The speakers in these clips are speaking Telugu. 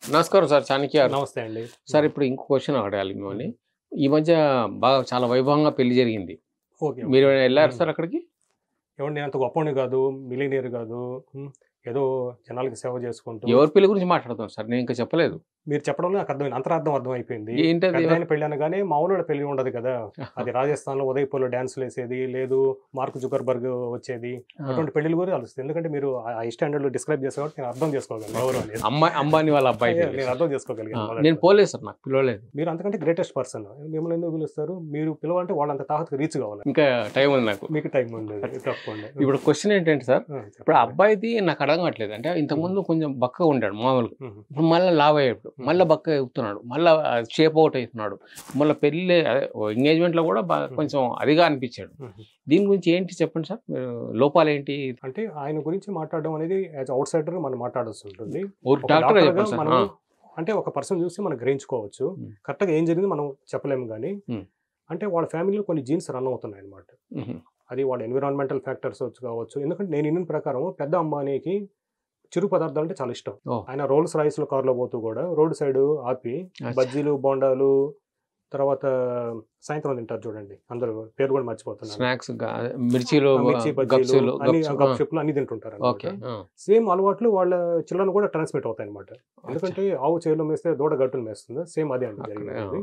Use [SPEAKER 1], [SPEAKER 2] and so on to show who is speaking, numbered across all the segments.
[SPEAKER 1] నమస్కారం సార్ చాణక్య గారు
[SPEAKER 2] నమస్తే అండి
[SPEAKER 1] సార్ ఇప్పుడు ఇంకో క్వశ్చన్ అడగాలి మిమ్మల్ని ఈ మధ్య బాగా చాలా వైభవంగా పెళ్లి జరిగింది
[SPEAKER 2] ఓకే
[SPEAKER 1] మీరు ఏమైనా వెళ్ళారు సార్ అక్కడికి
[SPEAKER 2] ఏమండి నేను అంత గొప్పని కాదు మిలీనియర్ కాదు ఉమ్, ఏదో జనాలకి సేవ చేసుకుంటూ
[SPEAKER 1] ఎవరి పెళ్లి గురించి మాట్లాడుతాం సార్ నేను ఇంకా చెప్పలేదు
[SPEAKER 2] మీరు చెప్పడంలో నాకు అర్థమైంది అంతరార్థం అర్థం అయిపోయింది
[SPEAKER 1] ఏంటది
[SPEAKER 2] పెద్ద పెళ్లి అనగానే మామూలు పెళ్లి ఉండదు కదా అది రాజస్థాన్ లో ఉదయపూర్లో డాన్సులు వేసేది లేదు మార్క్ జుకర్బర్గ్ వచ్చేది అటువంటి పెళ్లి కూడా తెలుస్తుంది ఎందుకంటే మీరు హై స్టాండర్డ్ లో డిస్క్రైబ్ చేసే కాబట్టి నేను అర్థం చేసుకోగలను ఎవరు అనేది
[SPEAKER 1] అమ్మాయి అంబానీ వాళ్ళ అబ్బాయి పెళ్లి.
[SPEAKER 2] నేను అర్థం
[SPEAKER 1] ఆ,
[SPEAKER 2] చేసుకోగలిగాను మొదట.
[SPEAKER 1] నేను పోలేదు సార్ నాకు పిలవలేదు
[SPEAKER 2] మీరు అంతకంటే గ్రేటెస్ట్ పర్సన్ మిమ్మల్ని ఎందుకు పిలుస్తారు మీరు పిలవాలంటే వాళ్ళంత తాహతకు రీచ్ కావాలి
[SPEAKER 1] ఇంకా టైం ఉంది నాకు
[SPEAKER 2] మీకు టైం ఉంది తప్పకుండా
[SPEAKER 1] ఇప్పుడు క్వశ్చన్ ఏంటంటే సార్
[SPEAKER 2] ఆ,
[SPEAKER 1] ఇప్పుడు
[SPEAKER 2] చెప్పండి.
[SPEAKER 1] ఆ అబ్బాయిది నాకు అర్థం కావట్లేదు అంటే ఇంతకుముందు కొంచెం బక్కగా ఉంటాడు మామూలుగా
[SPEAKER 2] ఉమ్,
[SPEAKER 1] ఇప్పుడు మళ్ళీ లావ్ అయ్యాడు మళ్ళీ బక్క అవుతున్నాడు మళ్ళీ షేప్ అవుట్ అవుతున్నాడు మళ్ళీ పెళ్ళి ఎంగేజ్మెంట్ లో కూడా బాగా కొంచెం అదిగా అనిపించాడు
[SPEAKER 2] ఉమ్.
[SPEAKER 1] దీని గురించి ఏంటి చెప్పండి సార్ మీరు లోపాలు ఏంటి
[SPEAKER 2] అంటే ఆయన గురించి మాట్లాడడం అనేది యాజ్ అవుట్ సైడర్ మనం మాట్లాడాల్సి ఉంటుంది
[SPEAKER 1] ఊరు
[SPEAKER 2] ఒక
[SPEAKER 1] డాక్టర్
[SPEAKER 2] డాక్టర్గా
[SPEAKER 1] చెప్పండి సార్
[SPEAKER 2] మనం
[SPEAKER 1] ఆ,
[SPEAKER 2] అంటే ఒక పర్సన్ చూసి మనం గ్రహించుకోవచ్చు
[SPEAKER 1] Hmm.
[SPEAKER 2] కరెక్ట్గా ఏం జరిగింది మనం చెప్పలేము కానీ
[SPEAKER 1] Hmm.
[SPEAKER 2] అంటే వాళ్ళ ఫ్యామిలీలో కొన్ని జీన్స్ రన్ అవుతున్నాయి అనమాట
[SPEAKER 1] మ్హూ.
[SPEAKER 2] అది వాళ్ళ ఎన్విరాన్మెంటల్ ఫ్యాక్టర్స్ వచ్చి కావచ్చు ఎందుకంటే నేను ఇన్న ప్రకారం పెద్ద అంబానీకి చిరు పదార్థాలు అంటే చాలా ఇష్టం
[SPEAKER 1] ఓ.
[SPEAKER 2] ఆయన రోల్స్ రైస్ లో కార్లో పోతూ కూడా రోడ్ సైడ్ ఆపి
[SPEAKER 1] అచ్చా.
[SPEAKER 2] బజ్జీలు బోండాలు తర్వాత సాయంత్రం తింటారు చూడండి అందరూ పేరు కూడా మర్చిపోతున్నారు
[SPEAKER 1] స్నాక్స్ గా- మిర్చీలు
[SPEAKER 2] ఆ, మిర్చి బజ్జీలు
[SPEAKER 1] గప్సులు
[SPEAKER 2] అన్ని
[SPEAKER 1] గప్సు,
[SPEAKER 2] గప్
[SPEAKER 1] ఆ,
[SPEAKER 2] షిప్లు అన్ని తింటుంటారు
[SPEAKER 1] ఓకే
[SPEAKER 2] అన్నమాట.
[SPEAKER 1] ఆ,
[SPEAKER 2] సేమ్ అలవాట్లు వాళ్ళ చిల్డ్రన్ కూడా ట్రాన్స్మిట్ అవుతాయి అనమాట
[SPEAKER 1] అచ్చా.
[SPEAKER 2] ఎందుకంటే ఆవు చేలో మేస్తే దూడ గట్టును మేస్తుంది సేమ్ అదే అండి
[SPEAKER 1] అక్కడే,
[SPEAKER 2] జరిగింది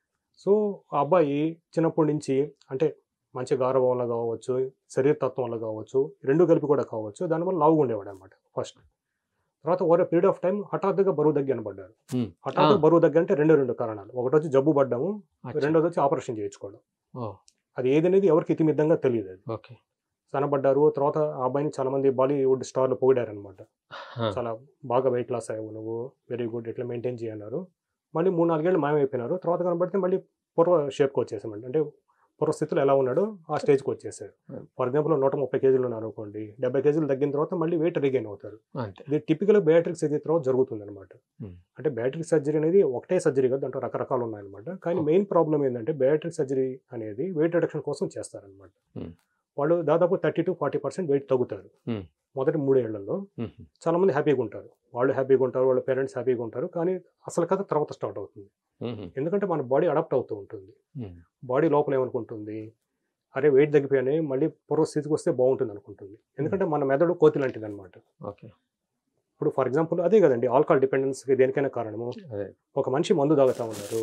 [SPEAKER 2] సో ఆ అబ్బాయి చిన్నప్పటి నుంచి అంటే మంచి గారవం వల్ల కావచ్చు శరీర తత్వం వల్ల కావచ్చు రెండు కలిపి కూడా కావచ్చు దానివల్ల లావుగా ఉండేవాడు అనమాట ఫస్ట్ తర్వాత ఓవర్ పీరియడ్ ఆఫ్ టైం హఠాత్తుగా బరువు దగ్గర అనబడ్డారు
[SPEAKER 1] Hmm.
[SPEAKER 2] హఠాత్తుగా
[SPEAKER 1] Ah.
[SPEAKER 2] బరువు దగ్గర అంటే రెండు రెండు కారణాలు ఒకటి వచ్చి జబ్బు పడ్డాము
[SPEAKER 1] అచ్చా.
[SPEAKER 2] రెండోది వచ్చి ఆపరేషన్ చేయించుకోవడం
[SPEAKER 1] ఓ,
[SPEAKER 2] అది ఏదనేది ఎవరికి ఇతిమిద్దంగా తెలియదు అది
[SPEAKER 1] ఓకే
[SPEAKER 2] సనబడ్డారు తర్వాత ఆ అబ్బాయిని చాలా మంది బాలీవుడ్ స్టార్లు పొగిడారు అనమాట
[SPEAKER 1] ఆ,
[SPEAKER 2] చాలా బాగా వెయిట్ లాస్ అయ్యావు నువ్వు వెరీ గుడ్ ఇట్లా మెయింటైన్ చేయన్నారు మళ్ళీ మూడు నాలుగేళ్ళు మాయమైపోయినారు తర్వాత కనబడితే మళ్ళీ పూర్వ షేప్కి వచ్చేసామండి అంటే పూర్వ స్థితిలో ఎలా ఉన్నాడో ఆ స్టేజ్కి వచ్చేసారు ఫర్ ఎగ్జాంపుల్ నూట ముప్పై కేజీలు ఉన్నారు అనుకోండి డెబ్బై కేజీలు తగ్గిన తర్వాత మళ్ళీ వెయిట్ రీగైన్ అవుతారు
[SPEAKER 1] అంతే
[SPEAKER 2] ఇది టిపికల్ బయాట్రిక్ సర్జరీ తర్వాత జరుగుతుంది అనమాట
[SPEAKER 1] Hmm.
[SPEAKER 2] అంటే బయాట్రిక్ సర్జరీ అనేది ఒకటే సర్జరీ కాదు దాంట్లో రకరకాలు ఉన్నాయన్నమాట కానీ మెయిన్ ప్రాబ్లం ఏంటంటే బయాట్రిక్ సర్జరీ అనేది వెయిట్ రిడక్షన్ కోసం చేస్తారనమాట
[SPEAKER 1] Hmm.
[SPEAKER 2] వాళ్ళు దాదాపు thirty to forty percent weight తగ్గుతారు
[SPEAKER 1] Hmm.
[SPEAKER 2] మొదటి మూడేళ్లలో
[SPEAKER 1] మ్హూ.
[SPEAKER 2] చాలా మంది హ్యాపీగా ఉంటారు వాళ్ళు హ్యాపీగా ఉంటారు వాళ్ళ పేరెంట్స్ హ్యాపీగా ఉంటారు కానీ అసలు కథ తర్వాత స్టార్ట్ అవుతుంది
[SPEAKER 1] మ్హూ.
[SPEAKER 2] ఎందుకంటే మన బాడీ అడాప్ట్ అవుతూ ఉంటుంది
[SPEAKER 1] మ్మ్.
[SPEAKER 2] బాడీ లోపల ఏమనుకుంటుంది అరే వెయిట్ తగ్గిపోయానే మళ్ళీ పూర్వ స్థితికి వస్తే బాగుంటుంది అనుకుంటుంది ఎందుకంటే మన మెదడు కోతి లాంటిది అనమాట
[SPEAKER 1] ఓకే
[SPEAKER 2] ఇప్పుడు ఫర్ ఎగ్జాంపుల్ అదే కదండి ఆల్కహాల్ డిపెండెన్స్కి దేనికైనా కారణము
[SPEAKER 1] అదే
[SPEAKER 2] ఒక మనిషి మందు తాగుతా ఉన్నారు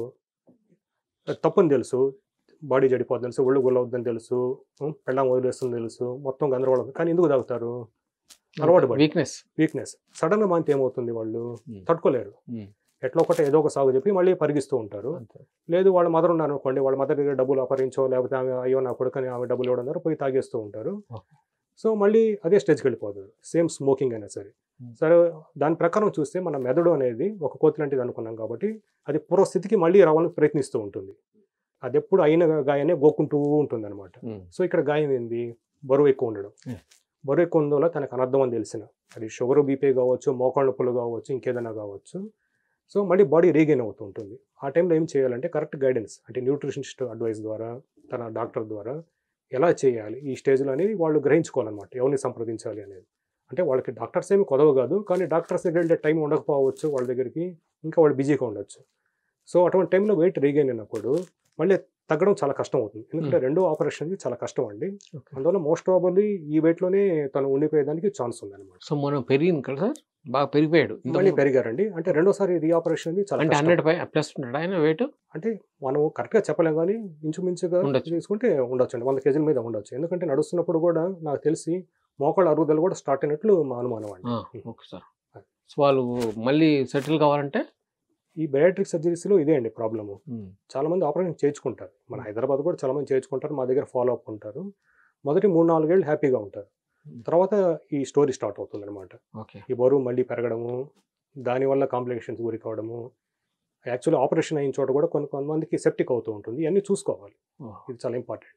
[SPEAKER 2] అది తప్పని తెలుసు బాడీ చెడిపోద్ది తెలుసు ఒళ్ళు గుల్లవుద్దని తెలుసు ఉం, పెళ్ళాం వదిలేస్తుంది తెలుసు మొత్తం గందరగోళం కానీ ఎందుకు తాగుతారు అలవాటు పడి.
[SPEAKER 1] వీక్నెస్
[SPEAKER 2] వీక్నెస్ సడన్ గా మాంతి ఏమవుతుంది వాళ్ళు తట్టుకోలేరు ఎట్లా ఒకటి ఏదో ఒక సాగు చెప్పి మళ్ళీ పరిగిస్తూ ఉంటారు
[SPEAKER 1] అంతే
[SPEAKER 2] లేదు వాళ్ళ మదర్ ఉన్నారు అనుకోండి వాళ్ళ మదర్ దగ్గర డబ్బులు అపహరించో లేకపోతే ఆమె అయ్యో నా కొడుకని ఆమె డబ్బులు ఇవ్వడం ద్వారా పోయి తాగేస్తూ ఉంటారు
[SPEAKER 1] Okay.
[SPEAKER 2] సో మళ్ళీ అదే స్టేజ్కి వెళ్ళిపోతారు సేమ్ స్మోకింగ్ అయినా సరే
[SPEAKER 1] Hmm.
[SPEAKER 2] సరే దాని ప్రకారం చూస్తే మన మెదడు అనేది ఒక కోతి లాంటిది అనుకున్నాం కాబట్టి అది పూర్వస్థితికి మళ్ళీ రావాలని ప్రయత్నిస్తూ ఉంటుంది అది ఎప్పుడు అయిన గాయాన్ని గోకుంటూ ఉంటుంది అనమాట
[SPEAKER 1] మ్మ్.
[SPEAKER 2] సో ఇక్కడ గాయం ఏంది బరువు ఎక్కువ ఉండడం
[SPEAKER 1] Yeah.
[SPEAKER 2] బరువు ఎక్కువ ఉండడం వల్ల తనకు అనర్థం అని తెలిసిన అది షుగర్ బీపీ కావచ్చు మోకాళ్ళ నొప్పులు కావచ్చు ఇంకేదైనా కావచ్చు సో మళ్ళీ బాడీ రీగెయిన్ అవుతూ ఉంటుంది ఆ టైంలో ఏం చేయాలంటే కరెక్ట్ గైడెన్స్ అంటే న్యూట్రిషనిస్ట్ అడ్వైస్ ద్వారా తన డాక్టర్ ద్వారా ఎలా చేయాలి ఈ స్టేజ్లో అనేది వాళ్ళు గ్రహించుకోవాలన్నమాట ఎవరిని సంప్రదించాలి అనేది అంటే వాళ్ళకి డాక్టర్స్ ఏమి కొదవ కాదు కానీ డాక్టర్స్ దగ్గర వెళ్ళే టైం ఉండకపోవచ్చు వాళ్ళ దగ్గరికి ఇంకా వాళ్ళు బిజీగా ఉండొచ్చు సో అటువంటి టైంలో వెయిట్ రీగైన్ అయినప్పుడు మళ్ళీ తగ్గడం చాలా కష్టం అవుతుంది ఎందుకంటే రెండో ఆపరేషన్ చాలా కష్టం అండి
[SPEAKER 1] Okay.
[SPEAKER 2] అందువల్ల మోస్ట్ ప్రాబబ్లీ ఈ వెయిట్లోనే తను ఉండిపోయేదానికి ఛాన్స్ ఉంది అనమాట
[SPEAKER 1] సో మనం పెరిగింది కదా సార్ బాగా పెరిగిపోయాడు ఇంతకు
[SPEAKER 2] మళ్ళీ
[SPEAKER 1] ముందు-
[SPEAKER 2] పెరిగారండి అంటే రెండోసారి రీ ఆపరేషన్ అనేది చాలా
[SPEAKER 1] అంటే
[SPEAKER 2] కష్టం.
[SPEAKER 1] హండ్రెడ్ పై ప్లస్ ఉంటాడు ఆయన వెయిట్
[SPEAKER 2] అంటే మనం కరెక్ట్గా చెప్పలేం కానీ ఇంచుమించుగా
[SPEAKER 1] ఉండొచ్చు.
[SPEAKER 2] తీసుకుంటే ఉండొచ్చు అండి వంద కేజీల మీద ఉండొచ్చు ఎందుకంటే నడుస్తున్నప్పుడు కూడా నాకు తెలిసి మోకాళ్ళ అరుగుదల కూడా స్టార్ట్ అయినట్లు మా అనుమానం అండి
[SPEAKER 1] ఓకే సార్ సో వాళ్ళు మళ్ళీ సెటిల్ కావాలంటే
[SPEAKER 2] ఈ బయాట్రిక్ సర్జరీస్లో ఇదే అండి ప్రాబ్లము చాలా మంది ఆపరేషన్ చేయించుకుంటారు మన హైదరాబాద్ కూడా చాలా మంది చేయించుకుంటారు మా దగ్గర ఫాలో అప్ ఉంటారు మొదటి మూడు నాలుగేళ్ళు హ్యాపీగా ఉంటారు తర్వాత ఈ స్టోరీ స్టార్ట్ అవుతుంది అనమాట
[SPEAKER 1] ఓకే
[SPEAKER 2] ఈ బరువు మళ్ళీ పెరగడము దానివల్ల కాంప్లికేషన్స్ గురి కావడము యాక్చువల్లీ ఆపరేషన్ అయిన చోట కూడా కొన్ని కొంతమందికి సెప్టిక్ అవుతూ ఉంటుంది ఇవన్నీ చూసుకోవాలి ఇది చాలా ఇంపార్టెంట్